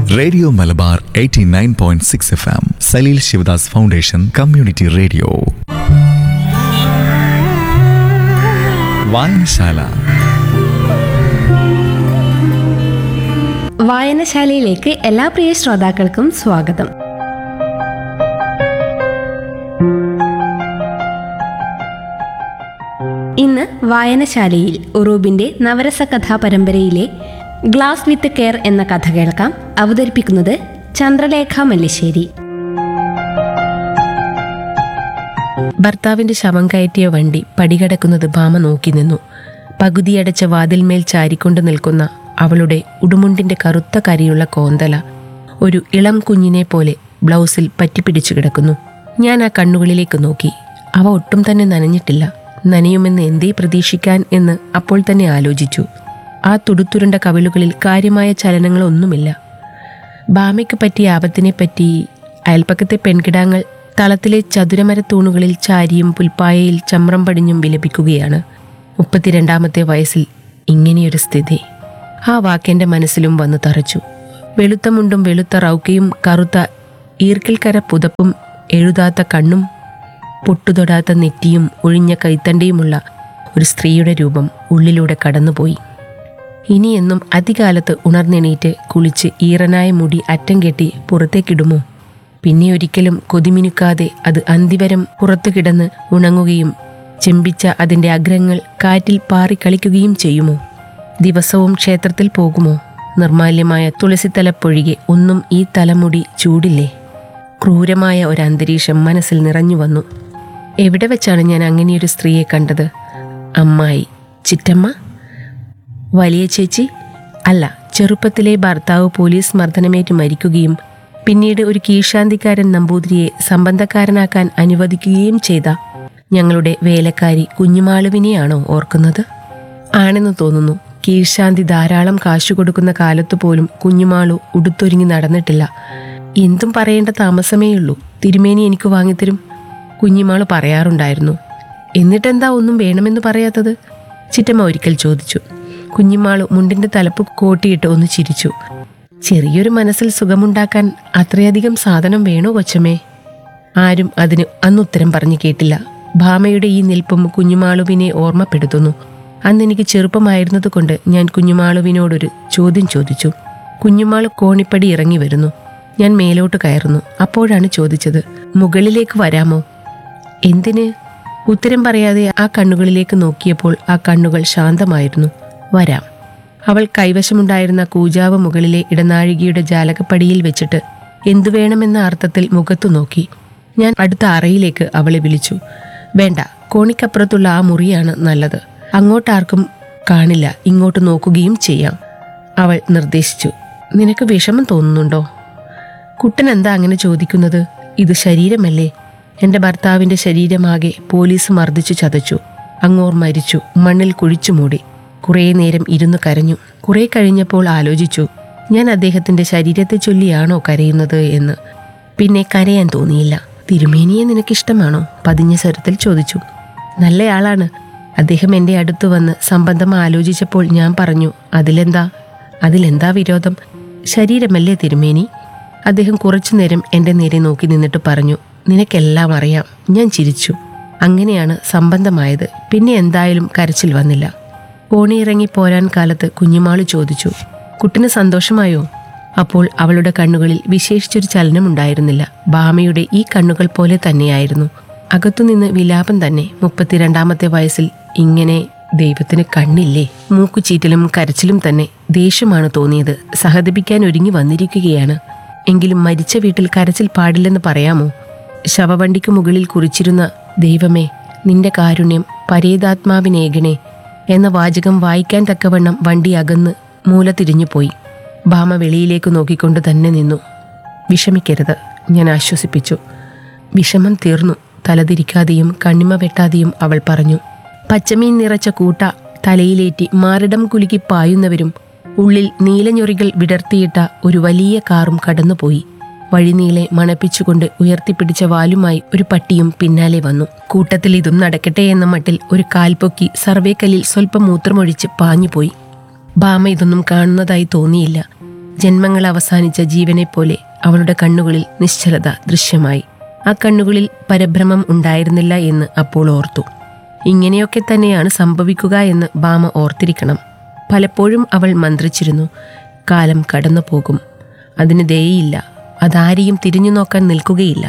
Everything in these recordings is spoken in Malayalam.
Radio Malabar 89.6 F M Saleel Sivadas foundation community radio വായനശാല വായനശാലയിലേക്ക് എല്ലാ പ്രിയ ശ്രോതാക്കൾക്കും സ്വാഗതം ഇന്ന് വായനശാലയിൽ ഉറൂബിന്റെ നവരസ കഥാ പരമ്പരയിലെ ഗ്ലാസ് വിത്ത് കെയർ എന്ന കഥ കേൾക്കാം അവതരിപ്പിക്കുന്നത് ചന്ദ്രലേഖ മല്ലിശ്ശേരി ഭർത്താവിന്റെ ശവം കയറ്റിയ വണ്ടി പടികടക്കുന്നത് ഭാമ നോക്കി നിന്നു പകുതിയടച്ച വാതിൽമേൽ ചാരിക്കൊണ്ട് നിൽക്കുന്ന അവളുടെ ഉടുമുണ്ടിന്റെ കറുത്ത കരിയുള്ള കോന്തല ഒരു ഇളം കുഞ്ഞിനെ പോലെ ബ്ലൗസിൽ പറ്റിപ്പിടിച്ചു കിടക്കുന്നു ഞാൻ ആ കണ്ണുകളിലേക്ക് നോക്കി അവ ഒട്ടും തന്നെ നനഞ്ഞിട്ടില്ല നനയുമെന്ന് എന്തേ പ്രതീക്ഷിക്കാൻ എന്ന് അപ്പോൾ തന്നെ ആലോചിച്ചു ആ തുടുത്തുരുണ്ട കവിളുകളിൽ കാര്യമായ ചലനങ്ങളൊന്നുമില്ല ബാമയ്ക്ക് പറ്റിയ ആപത്തിനെപ്പറ്റി അയൽപ്പക്കത്തെ പെൺകിടാങ്ങൾ തളത്തിലെ ചതുരമര തൂണുകളിൽ ചാരിയും പുൽപ്പായയിൽ ചമ്രം പടിഞ്ഞും വിലപിക്കുകയാണ് മുപ്പത്തിരണ്ടാമത്തെ വയസ്സിൽ ഇങ്ങനെയൊരു സ്ഥിതി ആ വാക്കെന്റെ മനസ്സിലും വന്നു തറച്ചു വെളുത്ത മുണ്ടും വെളുത്ത റൗക്കയും കറുത്ത ഈർക്കിൽക്കര പുതപ്പും എഴുതാത്ത കണ്ണും പൊട്ടുതൊടാത്ത നെറ്റിയും ഒഴിഞ്ഞ കൈത്തണ്ടിയുമുള്ള ഒരു സ്ത്രീയുടെ രൂപം ഉള്ളിലൂടെ കടന്നുപോയി ഇനിയെന്നും അതികാലത്ത് ഉണർന്നെണീറ്റ് കുളിച്ച് ഈറനായ മുടി അറ്റം കെട്ടി പുറത്തേക്കിടുമോ പിന്നെ ഒരിക്കലും കൊതിമിനുക്കാതെ അത് അന്തിവരം പുറത്തു കിടന്ന് ഉണങ്ങുകയും ചെമ്പിച്ച അതിൻ്റെ അഗ്രങ്ങൾ കാറ്റിൽ പാറിക്കളിക്കുകയും ചെയ്യുമോ ദിവസവും ക്ഷേത്രത്തിൽ പോകുമോ നിർമാല്യമായ തുളസിത്തലപ്പൊഴികെ ഒന്നും ഈ തലമുടി ചൂടില്ലേ ക്രൂരമായ ഒരു അന്തരീക്ഷം മനസ്സിൽ നിറഞ്ഞു വന്നു എവിടെ വെച്ചാണ് ഞാൻ അങ്ങനെയൊരു സ്ത്രീയെ കണ്ടത് അമ്മായി ചിറ്റമ്മ വലിയ ചേച്ചി അല്ല ചെറുപ്പത്തിലെ ഭർത്താവ് പോലീസ് മർദ്ദനമേറ്റ് മരിക്കുകയും പിന്നീട് ഒരു കീഴ്ശാന്തിക്കാരൻ നമ്പൂതിരിയെ സംബന്ധക്കാരനാക്കാൻ അനുവദിക്കുകയും ചെയ്ത ഞങ്ങളുടെ വേലക്കാരി കുഞ്ഞുമാളുവിനെയാണോ ഓർക്കുന്നത് ആണെന്ന് തോന്നുന്നു കീഴ്ശാന്തി ധാരാളം കാശു കൊടുക്കുന്ന കാലത്തു പോലും കുഞ്ഞുമാളു ഉടുത്തൊരുങ്ങി നടന്നിട്ടില്ല എന്തും പറയേണ്ട താമസമേയുള്ളൂ തിരുമേനി എനിക്ക് വാങ്ങിത്തരും കുഞ്ഞിമാള് പറയാറുണ്ടായിരുന്നു എന്നിട്ടെന്താ ഒന്നും വേണമെന്ന് പറയാത്തത് ചിറ്റമ്മ ഒരിക്കൽ ചോദിച്ചു കുഞ്ഞിമാള് മുണ്ടിന്റെ തലപ്പ് കോട്ടിയിട്ട് ഒന്ന് ചിരിച്ചു ചെറിയൊരു മനസ്സിൽ സുഖമുണ്ടാക്കാൻ അത്രയധികം സാധനം വേണോ കൊച്ചമ്മേ ആരും അതിന് അന്നുത്തരം പറഞ്ഞു കേട്ടില്ല ഭാമയുടെ ഈ നിൽപ്പും കുഞ്ഞുമാളുവിനെ ഓർമ്മപ്പെടുത്തുന്നു അന്ന് എനിക്ക് ചെറുപ്പമായിരുന്നതുകൊണ്ട് ഞാൻ കുഞ്ഞുമാളുവിനോടൊരു ചോദ്യം ചോദിച്ചു കുഞ്ഞുമാള് കോണിപ്പടി ഇറങ്ങി വരുന്നു ഞാൻ മേലോട്ട് കയറുന്നു അപ്പോഴാണ് ചോദിച്ചത് മുകളിലേക്ക് വരാമോ എന്തിന് ഉത്തരം പറയാതെ ആ കണ്ണുകളിലേക്ക് നോക്കിയപ്പോൾ ആ കണ്ണുകൾ ശാന്തമായിരുന്നു വരാം അവൾ കൈവശമുണ്ടായിരുന്ന കൂജാവ് മുകളിലെ ഇടനാഴികയുടെ ജാലകപ്പടിയിൽ വെച്ചിട്ട് എന്തു വേണമെന്ന അർത്ഥത്തിൽ മുഖത്തു നോക്കി ഞാൻ അടുത്ത അറയിലേക്ക് അവളെ വിളിച്ചു വേണ്ട കോണിക്കപ്പുറത്തുള്ള ആ മുറിയാണ് നല്ലത് അങ്ങോട്ടാർക്കും കാണില്ല ഇങ്ങോട്ട് നോക്കുകയും ചെയ്യാം അവൾ നിർദ്ദേശിച്ചു നിനക്ക് വിഷമം തോന്നുന്നുണ്ടോ കുട്ടൻ എന്താ അങ്ങനെ ചോദിക്കുന്നത് ഇത് ശരീരമല്ലേ എന്റെ ഭർത്താവിന്റെ ശരീരമാകെ പോലീസ് മർദ്ദിച്ചു ചതച്ചു അങ്ങോർ മരിച്ചു മണ്ണിൽ കുഴിച്ചു മൂടി കുറേ നേരം ഇരുന്ന് കരഞ്ഞു കുറെ കഴിഞ്ഞപ്പോൾ ആലോചിച്ചു ഞാൻ അദ്ദേഹത്തിന്റെ ശരീരത്തെ ചൊല്ലിയാണോ കരയുന്നത് എന്ന് പിന്നെ കരയാൻ തോന്നിയില്ല തിരുമേനിയെ നിനക്കിഷ്ടമാണോ പതിഞ്ഞ സ്വരത്തിൽ ചോദിച്ചു നല്ലയാളാണ് അദ്ദേഹം എൻ്റെ അടുത്ത് വന്ന് സംബന്ധം ആലോചിച്ചപ്പോൾ ഞാൻ പറഞ്ഞു അതിലെന്താ അതിലെന്താ വിരോധം ശരീരമല്ലേ തിരുമേനി അദ്ദേഹം കുറച്ചു നേരം എൻ്റെ നേരെ നോക്കി നിന്നിട്ട് പറഞ്ഞു നിനക്കെല്ലാം അറിയാം ഞാൻ ചിരിച്ചു അങ്ങനെയാണ് സംബന്ധമായത് പിന്നെ എന്തായാലും കരച്ചിൽ വന്നില്ല കോണിയിറങ്ങി പോരാൻ കാലത്ത് കുഞ്ഞുമാള് ചോദിച്ചു കുട്ടിന് സന്തോഷമായോ അപ്പോൾ അവളുടെ കണ്ണുകളിൽ വിശേഷിച്ചൊരു ചലനമുണ്ടായിരുന്നില്ല ബാമയുടെ ഈ കണ്ണുകൾ പോലെ തന്നെയായിരുന്നു അകത്തുനിന്ന് വിലാപം തന്നെ മുപ്പത്തിരണ്ടാമത്തെ വയസ്സിൽ ഇങ്ങനെ ദൈവത്തിന് കണ്ണില്ലേ മൂക്കുചീറ്റലും കരച്ചിലും തന്നെ ദേഷ്യമാണ് തോന്നിയത് സഹതപിക്കാൻ ഒരുങ്ങി വന്നിരിക്കുകയാണ് എങ്കിലും മരിച്ച വീട്ടിൽ കരച്ചിൽ പാടില്ലെന്ന് പറയാമോ ശവവണ്ടിക്ക് മുകളിൽ കുറിച്ചിരുന്ന ദൈവമേ നിന്റെ കാരുണ്യം പരേതാത്മാവിനേകണേ എന്ന വാചകം വായിക്കാൻ തക്കവണ്ണം വണ്ടി അകന്ന് മൂല തിരിഞ്ഞുപോയി ഭാമ വെളിയിലേക്ക് നോക്കിക്കൊണ്ട് തന്നെ നിന്നു വിഷമിക്കരുത് ഞാൻ ആശ്വസിപ്പിച്ചു വിഷമം തീർന്നു തലതിരിക്കാതെയും കണ്ണിമ വെട്ടാതെയും അവൾ പറഞ്ഞു പച്ചമീൻ നിറച്ച കൂട്ട തലയിലേറ്റി മാറിടം കുലുക്കി പായുന്നവരും ഉള്ളിൽ നീലഞ്ഞൊറികൾ വിടർത്തിയിട്ട ഒരു വലിയ കാറും കടന്നുപോയി വഴിനീളെ മണപ്പിച്ചുകൊണ്ട് ഉയർത്തിപ്പിടിച്ച വാലുമായി ഒരു പട്ടിയും പിന്നാലെ വന്നു കൂട്ടത്തിൽ ഇതും നടക്കട്ടെ എന്ന മട്ടിൽ ഒരു കാൽപൊക്കി സർവേക്കല്ലിൽ സ്വല്പം മൂത്രമൊഴിച്ച് പാഞ്ഞുപോയി ഭാമ ഇതൊന്നും കാണുന്നതായി തോന്നിയില്ല ജന്മങ്ങൾ അവസാനിച്ച ജീവനെപ്പോലെ അവളുടെ കണ്ണുകളിൽ നിശ്ചലത ദൃശ്യമായി ആ കണ്ണുകളിൽ പരഭ്രമം ഉണ്ടായിരുന്നില്ല എന്ന് അപ്പോൾ ഓർത്തു ഇങ്ങനെയൊക്കെ തന്നെയാണ് സംഭവിക്കുക എന്ന് ബാമ ഓർത്തിരിക്കണം പലപ്പോഴും അവൾ മന്ത്രിച്ചിരുന്നു കാലം കടന്നു പോകും അതിന് ദയയില്ല അതാരെയും തിരിഞ്ഞു നോക്കാൻ നിൽക്കുകയില്ല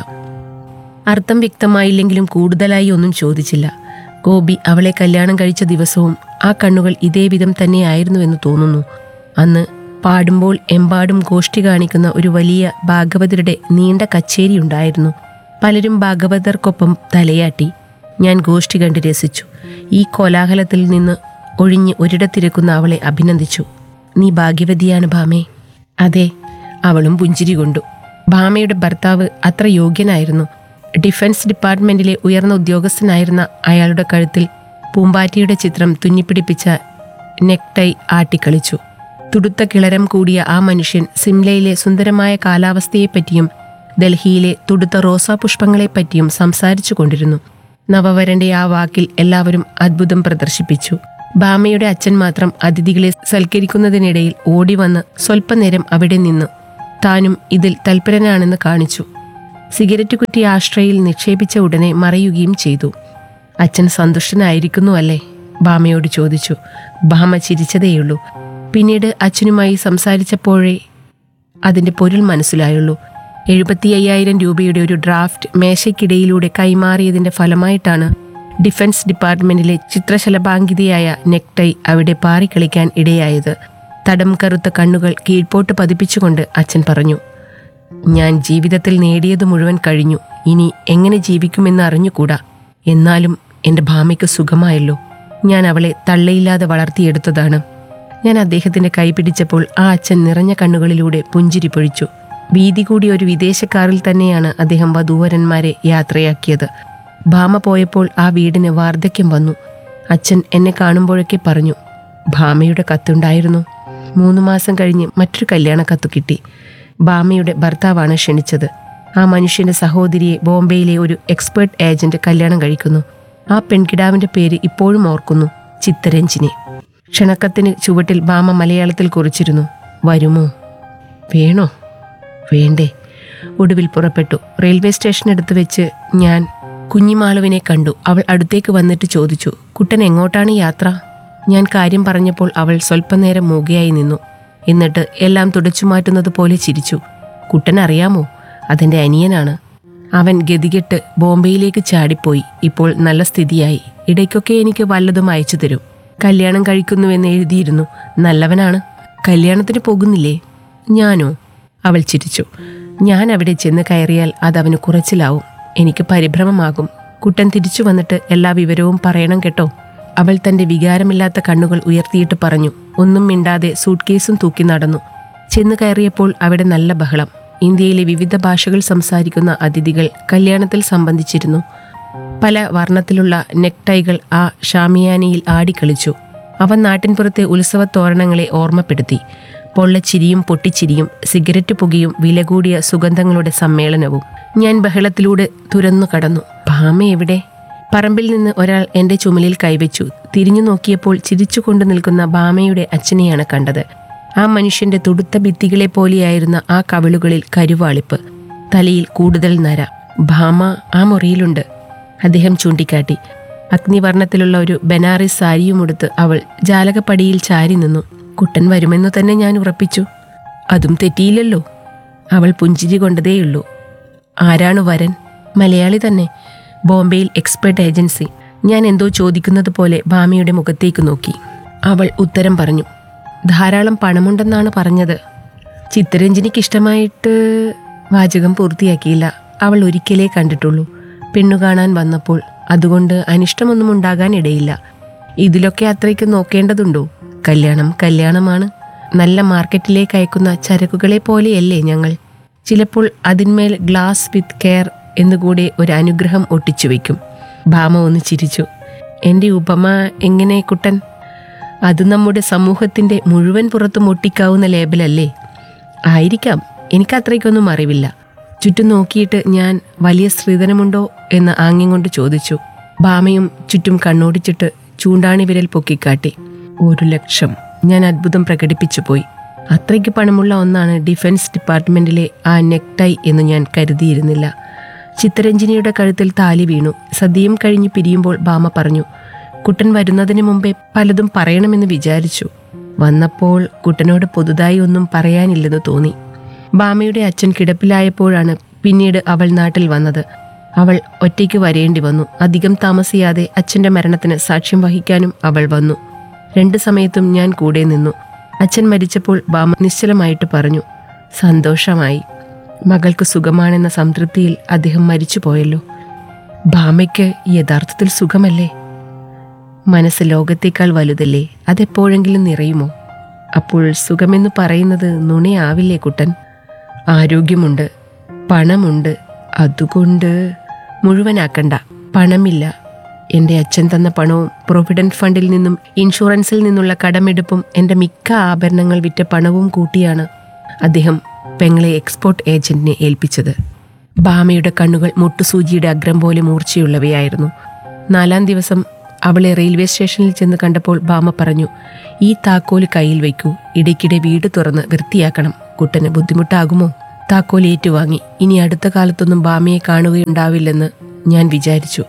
അർത്ഥം വ്യക്തമായില്ലെങ്കിലും കൂടുതലായി ഒന്നും ചോദിച്ചില്ല ഗോപി അവളെ കല്യാണം കഴിച്ച ദിവസവും ആ കണ്ണുകൾ ഇതേ വിധം തന്നെയായിരുന്നുവെന്ന് തോന്നുന്നു അന്ന് പാടുമ്പോൾ എമ്പാടും ഗോഷ്ഠി കാണിക്കുന്ന ഒരു വലിയ ഭാഗവതരുടെ നീണ്ട കച്ചേരി ഉണ്ടായിരുന്നു പലരും ഭാഗവതർക്കൊപ്പം തലയാട്ടി ഞാൻ ഗോഷ്ഠി കണ്ട് രസിച്ചു ഈ കോലാഹലത്തിൽ നിന്ന് ഒഴിഞ്ഞ് ഒരിടത്തിരിക്കുന്ന അവളെ അഭിനന്ദിച്ചു നീ ഭാഗ്യവതിയാണ് ഭാമേ അതെ അവളും പുഞ്ചിരി കൊണ്ടു ഭാമയുടെ ഭർത്താവ് അത്ര യോഗ്യനായിരുന്നു ഡിഫൻസ് ഡിപ്പാർട്ട്മെന്റിലെ ഉയർന്ന ഉദ്യോഗസ്ഥനായിരുന്ന അയാളുടെ കഴുത്തിൽ പൂമ്പാറ്റിയുടെ ചിത്രം തുന്നിപ്പിടിപ്പിച്ച നെക്ടൈ ആട്ടിക്കളിച്ചു തുടുത്ത കിളരം കൂടിയ ആ മനുഷ്യൻ സിംലയിലെ സുന്ദരമായ കാലാവസ്ഥയെപ്പറ്റിയും ഡൽഹിയിലെ തുടുത്ത റോസാപുഷ്പങ്ങളെപ്പറ്റിയും സംസാരിച്ചു കൊണ്ടിരുന്നു നവവരന്റെ ആ വാക്കിൽ എല്ലാവരും അത്ഭുതം പ്രദർശിപ്പിച്ചു ബാമയുടെ അച്ഛൻ മാത്രം അതിഥികളെ സൽക്കരിക്കുന്നതിനിടയിൽ ഓടി വന്ന് സ്വല്പനേരം അവിടെ നിന്നു താനും ഇതിൽ തൽപരനാണെന്ന് കാണിച്ചു സിഗരറ്റ് കുറ്റി ആശ്രയിൽ നിക്ഷേപിച്ച ഉടനെ മറയുകയും ചെയ്തു അച്ഛൻ സന്തുഷ്ടനായിരിക്കുന്നു അല്ലേ ബാമയോട് ചോദിച്ചു ബാമ ചിരിച്ചതേയുള്ളൂ പിന്നീട് അച്ഛനുമായി സംസാരിച്ചപ്പോഴേ അതിന്റെ പൊരുൾ മനസ്സിലായുള്ളൂ എഴുപത്തി അയ്യായിരം രൂപയുടെ ഒരു ഡ്രാഫ്റ്റ് മേശയ്ക്കിടയിലൂടെ കൈമാറിയതിന്റെ ഫലമായിട്ടാണ് ഡിഫൻസ് ഡിപ്പാർട്ട്മെന്റിലെ ചിത്രശലഭാങ്കിതയായ നെക്ടൈ അവിടെ പാറിക്കളിക്കാൻ ഇടയായത് തടം കറുത്ത കണ്ണുകൾ കീഴ്പോട്ട് പതിപ്പിച്ചുകൊണ്ട് അച്ഛൻ പറഞ്ഞു ഞാൻ ജീവിതത്തിൽ നേടിയത് മുഴുവൻ കഴിഞ്ഞു ഇനി എങ്ങനെ ജീവിക്കുമെന്ന് അറിഞ്ഞുകൂടാ എന്നാലും എൻ്റെ ഭാമയ്ക്ക് സുഖമായല്ലോ ഞാൻ അവളെ തള്ളയില്ലാതെ വളർത്തിയെടുത്തതാണ് ഞാൻ അദ്ദേഹത്തിന്റെ കൈ പിടിച്ചപ്പോൾ ആ അച്ഛൻ നിറഞ്ഞ കണ്ണുകളിലൂടെ പുഞ്ചിരി പൊഴിച്ചു വീതി കൂടിയ ഒരു വിദേശക്കാറിൽ തന്നെയാണ് അദ്ദേഹം വധൂവരന്മാരെ യാത്രയാക്കിയത് ഭാമ പോയപ്പോൾ ആ വീടിന് വാർദ്ധക്യം വന്നു അച്ഛൻ എന്നെ കാണുമ്പോഴൊക്കെ പറഞ്ഞു ഭാമയുടെ കത്തുണ്ടായിരുന്നു മൂന്ന് മാസം കഴിഞ്ഞ് മറ്റൊരു കല്യാണ കത്ത് കിട്ടി ഭാമയുടെ ഭർത്താവാണ് ക്ഷണിച്ചത് ആ മനുഷ്യന്റെ സഹോദരിയെ ബോംബെയിലെ ഒരു എക്സ്പേർട്ട് ഏജന്റ് കല്യാണം കഴിക്കുന്നു ആ പെൺകിടാവിന്റെ പേര് ഇപ്പോഴും ഓർക്കുന്നു ചിത്തരഞ്ജിനി ക്ഷണക്കത്തിന് ചുവട്ടിൽ ഭാമ മലയാളത്തിൽ കുറിച്ചിരുന്നു വരുമോ വേണോ വേണ്ടേ ഒടുവിൽ പുറപ്പെട്ടു റെയിൽവേ സ്റ്റേഷനടുത്ത് വെച്ച് ഞാൻ കുഞ്ഞിമാളുവിനെ കണ്ടു അവൾ അടുത്തേക്ക് വന്നിട്ട് ചോദിച്ചു കുട്ടൻ എങ്ങോട്ടാണ് യാത്ര ഞാൻ കാര്യം പറഞ്ഞപ്പോൾ അവൾ സ്വല്പനേരം മൂകയായി നിന്നു എന്നിട്ട് എല്ലാം തുടച്ചു മാറ്റുന്നത് പോലെ ചിരിച്ചു കുട്ടൻ അറിയാമോ അതെന്റെ അനിയനാണ് അവൻ ഗതികെട്ട് ബോംബെയിലേക്ക് ചാടിപ്പോയി ഇപ്പോൾ നല്ല സ്ഥിതിയായി ഇടയ്ക്കൊക്കെ എനിക്ക് വല്ലതും അയച്ചു തരും കല്യാണം കഴിക്കുന്നുവെന്ന് എഴുതിയിരുന്നു നല്ലവനാണ് കല്യാണത്തിന് പോകുന്നില്ലേ ഞാനോ അവൾ ചിരിച്ചു ഞാൻ അവിടെ ചെന്ന് കയറിയാൽ അതവന് കുറച്ചിലാവും എനിക്ക് പരിഭ്രമമാകും കുട്ടൻ തിരിച്ചു വന്നിട്ട് എല്ലാ വിവരവും പറയണം കേട്ടോ അവൾ തന്റെ വികാരമില്ലാത്ത കണ്ണുകൾ ഉയർത്തിയിട്ട് പറഞ്ഞു ഒന്നും മിണ്ടാതെ സൂട്ട് കേസും തൂക്കി നടന്നു ചെന്ന് കയറിയപ്പോൾ അവിടെ നല്ല ബഹളം ഇന്ത്യയിലെ വിവിധ ഭാഷകൾ സംസാരിക്കുന്ന അതിഥികൾ കല്യാണത്തിൽ സംബന്ധിച്ചിരുന്നു പല വർണ്ണത്തിലുള്ള നെക്ടൈകൾ ആ ഷാമിയാനിയിൽ ആടിക്കളിച്ചു അവ നാട്ടിൻപുറത്തെ ഉത്സവത്തോരണങ്ങളെ ഓർമ്മപ്പെടുത്തി പൊള്ളച്ചിരിയും പൊട്ടിച്ചിരിയും സിഗരറ്റ് പുകയും വില കൂടിയ സുഗന്ധങ്ങളുടെ സമ്മേളനവും ഞാൻ ബഹളത്തിലൂടെ തുരന്നു കടന്നു ഭാമ എവിടെ പറമ്പിൽ നിന്ന് ഒരാൾ എന്റെ ചുമലിൽ കൈവച്ചു തിരിഞ്ഞു നോക്കിയപ്പോൾ ചിരിച്ചുകൊണ്ട് നിൽക്കുന്ന ഭാമയുടെ അച്ഛനെയാണ് കണ്ടത് ആ മനുഷ്യന്റെ തുടുത്ത ഭിത്തികളെ പോലെയായിരുന്ന ആ കവിളുകളിൽ കരുവാളിപ്പ് തലയിൽ കൂടുതൽ നര ഭാമ ആ മുറിയിലുണ്ട് അദ്ദേഹം ചൂണ്ടിക്കാട്ടി അഗ്നിവർണ്ണത്തിലുള്ള ഒരു ബനാറസ് സാരിയുമെടുത്ത് അവൾ ജാലകപ്പടിയിൽ ചാരി നിന്നു കുട്ടൻ വരുമെന്ന് തന്നെ ഞാൻ ഉറപ്പിച്ചു അതും തെറ്റിയില്ലല്ലോ അവൾ പുഞ്ചിരി കൊണ്ടതേയുള്ളൂ ആരാണ് വരൻ മലയാളി തന്നെ ബോംബെയിൽ എക്സ്പെർട്ട് ഏജൻസി ഞാൻ എന്തോ ചോദിക്കുന്നത് പോലെ ഭാമയുടെ മുഖത്തേക്ക് നോക്കി അവൾ ഉത്തരം പറഞ്ഞു ധാരാളം പണമുണ്ടെന്നാണ് പറഞ്ഞത് ചിത്തരഞ്ജനിക്ക് ഇഷ്ടമായിട്ട് വാചകം പൂർത്തിയാക്കിയില്ല അവൾ ഒരിക്കലേ കണ്ടിട്ടുള്ളൂ പെണ്ണു കാണാൻ വന്നപ്പോൾ അതുകൊണ്ട് അനിഷ്ടമൊന്നും ഉണ്ടാകാൻ ഇടയില്ല ഇതിലൊക്കെ അത്രയ്ക്ക് നോക്കേണ്ടതുണ്ടോ കല്യാണം കല്യാണമാണ് നല്ല മാർക്കറ്റിലേക്ക് അയക്കുന്ന ചരക്കുകളെ പോലെയല്ലേ ഞങ്ങൾ ചിലപ്പോൾ അതിന്മേൽ ഗ്ലാസ് വിത്ത് കെയർ എന്നുകൂടെ ഒരു അനുഗ്രഹം ഒട്ടിച്ചു വെക്കും ഭാമ ഒന്ന് ചിരിച്ചു എൻ്റെ ഉപമ എങ്ങനെ കുട്ടൻ അത് നമ്മുടെ സമൂഹത്തിന്റെ മുഴുവൻ പുറത്തും ഒട്ടിക്കാവുന്ന ലേബലല്ലേ ആയിരിക്കാം എനിക്ക് അത്രയ്ക്കൊന്നും അറിവില്ല ചുറ്റും നോക്കിയിട്ട് ഞാൻ വലിയ സ്ത്രീധനമുണ്ടോ എന്ന് ആംഗ്യം കൊണ്ട് ചോദിച്ചു ഭാമയും ചുറ്റും കണ്ണോടിച്ചിട്ട് ചൂണ്ടാണി വിരൽ പൊക്കിക്കാട്ടി ഒരു ലക്ഷം ഞാൻ അത്ഭുതം പ്രകടിപ്പിച്ചു പോയി അത്രയ്ക്ക് പണമുള്ള ഒന്നാണ് ഡിഫൻസ് ഡിപ്പാർട്ട്മെന്റിലെ ആ നെക്ടൈ എന്ന് ഞാൻ കരുതിയിരുന്നില്ല ചിത്തരഞ്ജിനിയുടെ കഴുത്തിൽ താലി വീണു സദ്യയും കഴിഞ്ഞ് പിരിയുമ്പോൾ ബാമ പറഞ്ഞു കുട്ടൻ വരുന്നതിന് മുമ്പേ പലതും പറയണമെന്ന് വിചാരിച്ചു വന്നപ്പോൾ കുട്ടനോട് പുതുതായി ഒന്നും പറയാനില്ലെന്ന് തോന്നി ബാമയുടെ അച്ഛൻ കിടപ്പിലായപ്പോഴാണ് പിന്നീട് അവൾ നാട്ടിൽ വന്നത് അവൾ ഒറ്റയ്ക്ക് വരേണ്ടി വന്നു അധികം താമസിയാതെ അച്ഛന്റെ മരണത്തിന് സാക്ഷ്യം വഹിക്കാനും അവൾ വന്നു രണ്ടു സമയത്തും ഞാൻ കൂടെ നിന്നു അച്ഛൻ മരിച്ചപ്പോൾ ബാമ നിശ്ചലമായിട്ട് പറഞ്ഞു സന്തോഷമായി മകൾക്ക് സുഖമാണെന്ന സംതൃപ്തിയിൽ അദ്ദേഹം മരിച്ചുപോയല്ലോ ബാമയ്ക്ക് യഥാർത്ഥത്തിൽ സുഖമല്ലേ മനസ്സ് ലോകത്തേക്കാൾ വലുതല്ലേ അതെപ്പോഴെങ്കിലും നിറയുമോ അപ്പോൾ സുഖമെന്ന് പറയുന്നത് നുണയാവില്ലേ കുട്ടൻ ആരോഗ്യമുണ്ട് പണമുണ്ട് അതുകൊണ്ട് മുഴുവനാക്കണ്ട പണമില്ല എൻ്റെ അച്ഛൻ തന്ന പണവും പ്രൊവിഡന്റ് ഫണ്ടിൽ നിന്നും ഇൻഷുറൻസിൽ നിന്നുള്ള കടമെടുപ്പും എൻ്റെ മിക്ക ആഭരണങ്ങൾ വിറ്റ പണവും കൂട്ടിയാണ് അദ്ദേഹം പെങ്ങളെ എക്സ്പോർട്ട് ഏജന്റിനെ ഏൽപ്പിച്ചത് ബാമയുടെ കണ്ണുകൾ മുട്ടുസൂചിയുടെ അഗ്രം പോലെ മൂർച്ചയുള്ളവയായിരുന്നു നാലാം ദിവസം അവളെ റെയിൽവേ സ്റ്റേഷനിൽ ചെന്ന് കണ്ടപ്പോൾ ബാമ പറഞ്ഞു ഈ താക്കോല് കയ്യിൽ വയ്ക്കൂ ഇടയ്ക്കിടെ വീട് തുറന്ന് വൃത്തിയാക്കണം കുട്ടന് ബുദ്ധിമുട്ടാകുമോ താക്കോൽ ഏറ്റുവാങ്ങി ഇനി അടുത്ത കാലത്തൊന്നും ബാമയെ കാണുകയുണ്ടാവില്ലെന്ന് ഞാൻ വിചാരിച്ചു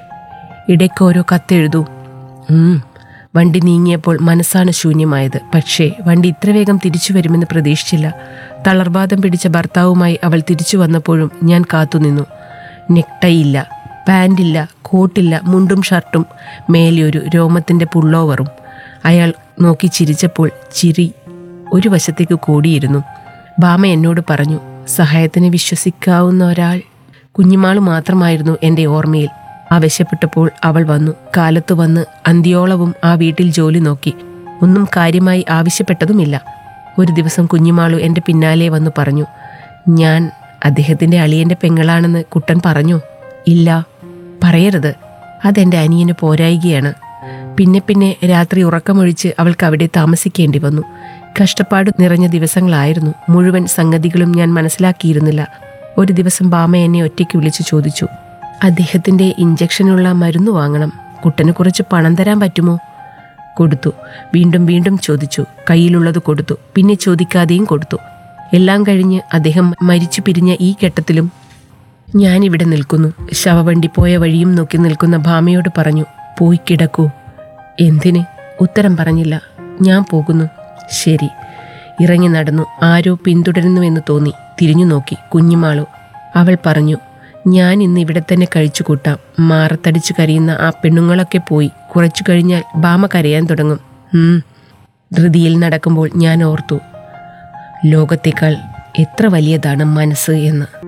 ഇടയ്ക്കോരോ കത്തെഴുതൂ ഉം. വണ്ടി നീങ്ങിയപ്പോൾ മനസ്സാണ് ശൂന്യമായത് പക്ഷേ വണ്ടി ഇത്ര വേഗം തിരിച്ചു വരുമെന്ന് പ്രതീക്ഷിച്ചില്ല തളർവാദം പിടിച്ച ഭർത്താവുമായി അവൾ തിരിച്ചു വന്നപ്പോഴും ഞാൻ കാത്തുനിന്നു നെക്ടൈ ഇല്ല പാൻറില്ല കോട്ടില്ല മുണ്ടും ഷർട്ടും മേലെ ഒരു രോമത്തിൻ്റെ പുള്ളോവറും അയാൾ നോക്കി ചിരിച്ചപ്പോൾ ചിരി ഒരു വശത്തേക്ക് കൂടിയിരുന്നു ബാമ എന്നോട് പറഞ്ഞു സഹായത്തിന് വിശ്വസിക്കാവുന്ന ഒരാൾ കുഞ്ഞുമാള് മാത്രമായിരുന്നു എൻ്റെ ഓർമ്മയിൽ ആവശ്യപ്പെട്ടപ്പോൾ അവൾ വന്നു കാലത്ത് വന്ന് അന്ത്യോളവും ആ വീട്ടിൽ ജോലി നോക്കി ഒന്നും കാര്യമായി ആവശ്യപ്പെട്ടതുമില്ല ഒരു ദിവസം കുഞ്ഞുമാളു എൻ്റെ പിന്നാലെ വന്നു പറഞ്ഞു ഞാൻ അദ്ദേഹത്തിൻ്റെ അളിയൻ്റെ പെങ്ങളാണെന്ന് കുട്ടൻ പറഞ്ഞു ഇല്ല പറയരുത് അതെൻ്റെ അനിയന് പോരായികയാണ് പിന്നെ പിന്നെ രാത്രി ഉറക്കമൊഴിച്ച് അവൾക്ക് അവിടെ താമസിക്കേണ്ടി വന്നു കഷ്ടപ്പാട് നിറഞ്ഞ ദിവസങ്ങളായിരുന്നു മുഴുവൻ സംഗതികളും ഞാൻ മനസ്സിലാക്കിയിരുന്നില്ല ഒരു ദിവസം ബാമ എന്നെ ഒറ്റയ്ക്ക് വിളിച്ചു ചോദിച്ചു അദ്ദേഹത്തിന്റെ ഇഞ്ചക്ഷനുള്ള മരുന്ന് വാങ്ങണം കുട്ടന് കുറച്ച് പണം തരാൻ പറ്റുമോ കൊടുത്തു വീണ്ടും വീണ്ടും ചോദിച്ചു കയ്യിലുള്ളത് കൊടുത്തു പിന്നെ ചോദിക്കാതെയും കൊടുത്തു എല്ലാം കഴിഞ്ഞ് അദ്ദേഹം മരിച്ചു പിരിഞ്ഞ ഈ ഘട്ടത്തിലും ഞാനിവിടെ നിൽക്കുന്നു ശവവണ്ടി പോയ വഴിയും നോക്കി നിൽക്കുന്ന ഭാമയോട് പറഞ്ഞു പോയി കിടക്കൂ എന്തിന് ഉത്തരം പറഞ്ഞില്ല ഞാൻ പോകുന്നു ശരി ഇറങ്ങി നടന്നു ആരോ പിന്തുടരുന്നുവെന്ന് തോന്നി തിരിഞ്ഞു നോക്കി കുഞ്ഞുമാളു അവൾ പറഞ്ഞു ഞാൻ ഇന്ന് ഇവിടെ തന്നെ കഴിച്ചു കൂട്ടാം മാറത്തടിച്ചു കരയുന്ന ആ പെണ്ണുങ്ങളൊക്കെ പോയി കുറച്ചു കഴിഞ്ഞാൽ ബാമ കരയാൻ തുടങ്ങും ഉം. ധൃതിയിൽ നടക്കുമ്പോൾ ഞാൻ ഓർത്തു ലോകത്തേക്കാൾ എത്ര വലിയതാണ് മനസ്സ് എന്ന്